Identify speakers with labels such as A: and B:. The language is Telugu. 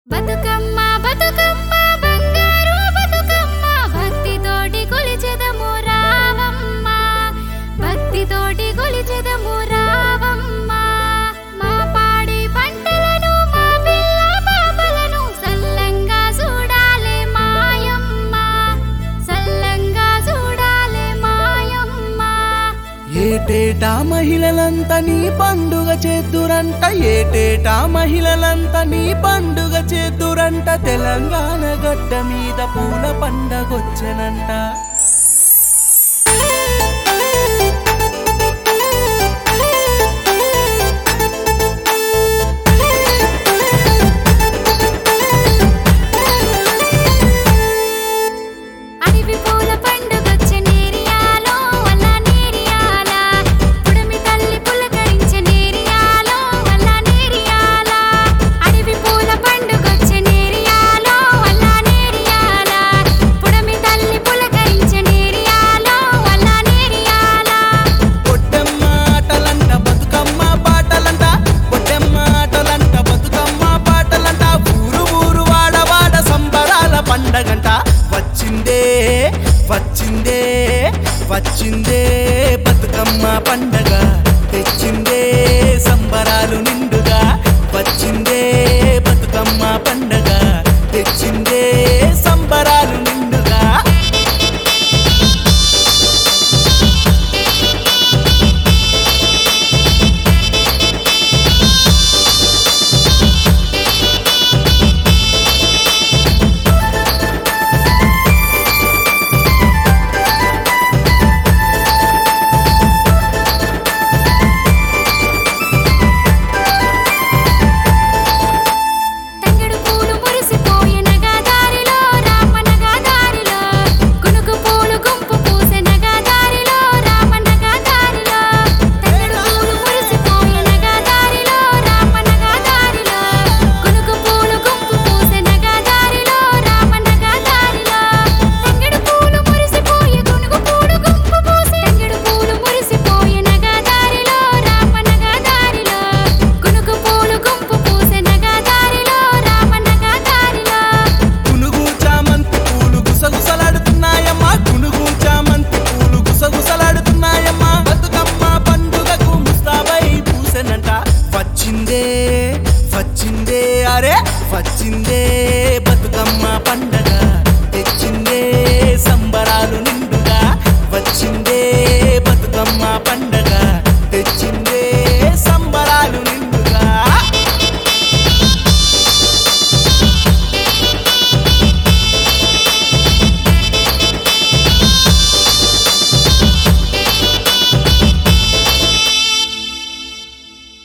A: బతుకమ్మ బతుకమ్మ బంగారు బతుకమ్మ భక్తితోటి కొలిచెదము రావమ్మ భక్తితోటి కొలిచెదము రావమ్మ మా పాడి పంటలను మా పిల్ల పాపలను సల్లంగా చూడాలే మాయమ్మ సల్లంగా చూడాలే మాయమ్మ
B: ఏటేటా మహిళలంతా నీ పండుగ చేద్దురంట ఏటేటా మహిళలంతా నీ పండుగ చేద్దురంట తెలంగాణ గడ్డ మీద పూల పండగొచ్చనంట
A: అడవి పూల పండుగొచ్చే నేరియాలో వల్ల నేరియాల పుడమి తల్లి పులకరించే నేరియాలో వల్ల నేరియాల అడవి పూల పండుగొచ్చే నేరియాలో వల్ల నేరియాల పుడమి తల్లి పులకరించే నేరియాలో వల్ల నేరియాల
B: పొట్టెమ్మ ఆటలంట బతుకమ్మ పాటలంట పొట్టెమ్మ ఆటలంట బతుకమ్మ పాటలంట ఊరు ఊరు వాడ వాడ సంబరాల పండగంట వచ్చిందే వచ్చిందే వచ్చిందే బతుకమ్మ పండగ తెచ్చిందే సంబరాలు నిండుగా వచ్చిందే బతుకమ్మ పండగ తెచ్చిందే సంబరాలు నిండుగా
A: తంగెడు పూలు మురిసిపోయే నగదారిలో రామ నగదారిలో గునుగు పూలు గుంపు పూసే నగదారిలో రామ నగదారిలో తంగెడు పూలు మురిసిపోయే నగదారిలో రామ నగదారిలో గునుగు పూలు గుంపు పూసే నగదారిలో రామ నగదారిలో తంగెడు పూలు మురిసిపోయే గునుగు పూలు గుంపు పూసే తంగెడు పూలు మురిసిపోయే నగదారిలో రామ నగదారిలో గునుగు పూలు గుంపు పూసే నగదారిలో రామ నగదారిలో
B: గునుగు చామంతి పూలు గుసగుసలాడుతున్నాయమ్మా గునుగు చామంతి పూలు గుసగుసలాడుతున్నాయమ్మా బతుకమ్మ పండుగకు ముస్తాబై పూసెనంట వచ్చిందే వచ్చిందే అరే వచ్చిందే బతుకమ్మ పండగ తెచ్చిందే సంబరాలు నిండుగా వచ్చిందే బతుకమ్మ పండగ